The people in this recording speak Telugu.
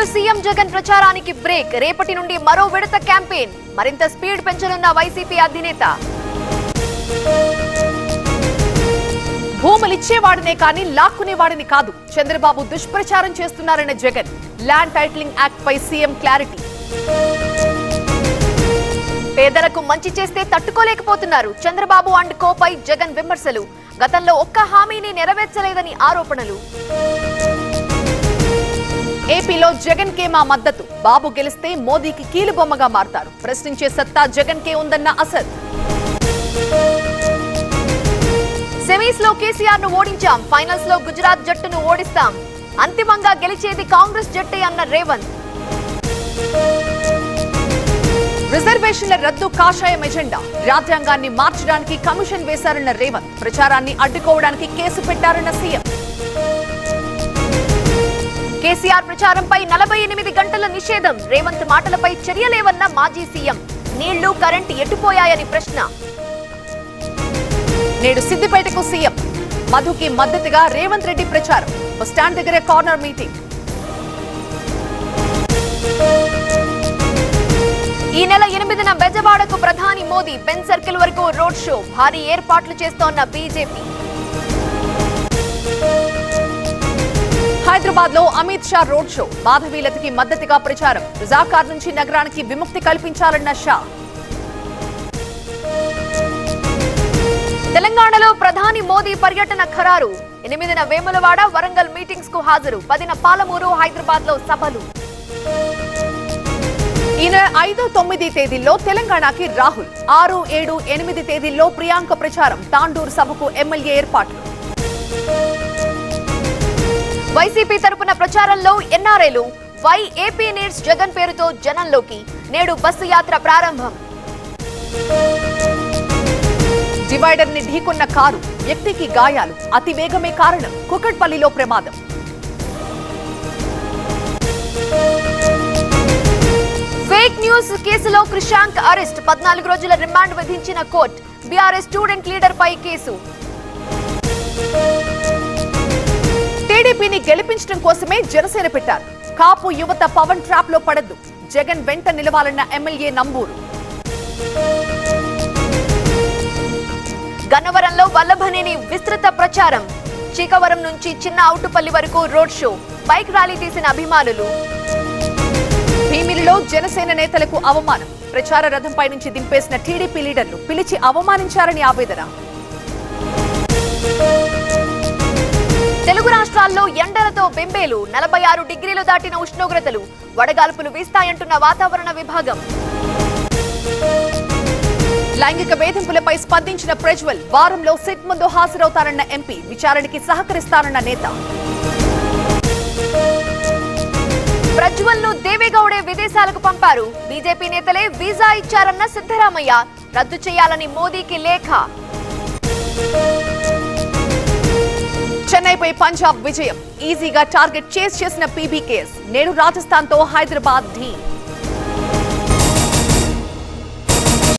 నేడు సీఎం జగన్ ప్రచారానికి బ్రేక్ రేపటి నుండి మరో విడత క్యాంపెయిన్ మరింత స్పీడ్ పెంచనున్న వైసీపీ అధినేత భూములిచ్చేవాడినే కానీ లాక్కునేవాడిని కాదు చంద్రబాబు దుష్ప్రచారం చేస్తున్నారన్న జగన్ ల్యాండ్ టైటిలింగ్ యాక్ట్ పై సీఎం క్లారిటీ పేదలకు మంచి చేస్తే తట్టుకోలేకపోతున్నారు చంద్రబాబు అండ్ కోపై జగన్ విమర్శలు గతంలో ఒక్క హామీని నెరవేర్చలేదని ఆరోపణలు ఏపీలో జగన్ కే మా మద్దతు బాబు గెలిస్తే మోదీకి కీలుబొమ్మగా మారతారు ప్రశ్నించే సత్తా జగన్ కే ఉందన్న అసద్ సెమీస్ లో కేసీఆర్ ను ఓడించాం ఫైనల్స్ లో గుజరాత్ జట్టును ఓడిస్తాం అంతిమంగా గెలిచేది కాంగ్రెస్ జట్టే అన్న రేవంత్ రిజర్వేషన్ల రద్దు కాషాయం ఎజెండా రాజ్యాంగాన్ని మార్చడానికి కమిషన్ వేశారన్న రేవంత్ ప్రచారాన్ని అడ్డుకోవడానికి కేసు పెట్టారన్న సీఎం కేసీఆర్ ప్రచారంపై నలభై ఎనిమిది గంటల నిషేధం రేవంత్ మాటలపై చర్యలేవన్న మాజీ సీఎం నీళ్లు కరెంటు ఎట్టుపోయాయని ప్రశ్న నేడు సిద్దిపేటకు సీఎం మధుకి మద్దతుగా రేవంత్ రెడ్డి ప్రచారం బస్టాండ్ దగ్గర కార్నర్ మీటింగ్ ఈ నెల ఎనిమిదిన బెజవాడకు ప్రధాని మోదీ పెన్ సర్కిల్ వరకు రోడ్ షో భారీ ఏర్పాట్లు చేస్తోన్న బీజేపీ హైదరాబాద్ లో అమిత్ షా రోడ్ షో మాధవీలతకి మద్దతుగా ప్రచారం రుజాకార్ నుంచి నగరానికి విముక్తి కల్పించాలన్న షా తెలంగాణలో ప్రధాని మోదీ పర్యటన ఖరారు ఎనిమిదిన వేములవాడ వరంగల్ మీటింగ్స్ కు హాజరు పదిన పాలమూరు హైదరాబాద్ లో సభలు ఈ నెల ఐదు తొమ్మిది తేదీల్లో తెలంగాణకి రాహుల్ ఆరు ఏడు ఎనిమిది తేదీల్లో ప్రియాంక ప్రచారం తాండూరు సభకు ఎమ్మెల్యే ఏర్పాట్లు వైసీపీ తరపున ప్రచారంలో ఎన్ఆర్ఐలు వై ఏపీ నీడ్స్ జగన్ పేరుతో జనంలోకి నేడు బస్సు యాత్ర ప్రారంభం డివైడర్ ని ఢీకొన్న కారు వ్యక్తికి గాయాలు అతి వేగమే కారణం కుకట్పల్లిలో ప్రమాదం ఫేక్ న్యూస్ కేసులో క్రిషాంక్ అరెస్ట్ పద్నాలుగు రోజుల రిమాండ్ విధించిన కోర్టు బీఆర్ఎస్ స్టూడెంట్ లీడర్ పై కేసు టీడీపీని గెలిపించడం కోసమే జనసేన పెట్టారు కాపు యువత పవన్ ట్రాప్ లో పడద్దు జగన్ వెంట నిలవాలన్న ఎమ్మెల్యే నంబూరు గన్నవరంలో వల్లభనేని విస్తృత ప్రచారం చీకవరం నుంచి చిన్న అవుటుపల్లి వరకు రోడ్ షో బైక్ ర్యాలీ తీసిన అభిమానులు భీమిలిలో జనసేన నేతలకు అవమానం ప్రచార రథంపై నుంచి దింపేసిన టీడీపీ లీడర్లు పిలిచి అవమానించారని ఆవేదన తెలుగు రాష్ట్రాల్లో ఎండలతో బెంబేలు నలభై ఆరు డిగ్రీలు దాటిన ఉష్ణోగ్రతలు వడగాల్పులు వీస్తాయంటున్న వాతావరణ విభాగం లైంగిక వేధింపులపై స్పందించిన ప్రజ్వల్ వారంలో సిట్ ముందు హాజరవుతారన్న ఎంపీ విచారణకి సహకరిస్తారన్న నేత ప్రజ్వల్ ను దేవేగౌడే విదేశాలకు పంపారు బీజేపీ నేతలే వీసా ఇచ్చారన్న సిద్ధరామయ్య రద్దు చేయాలని మోదీకి లేఖ చెన్నైపై పంజాబ్ విజయం ఈజీగా టార్గెట్ చేస్ చేసిన పీబీకేఎస్ నేడు రాజస్థాన్ తో హైదరాబాద్ ఢీ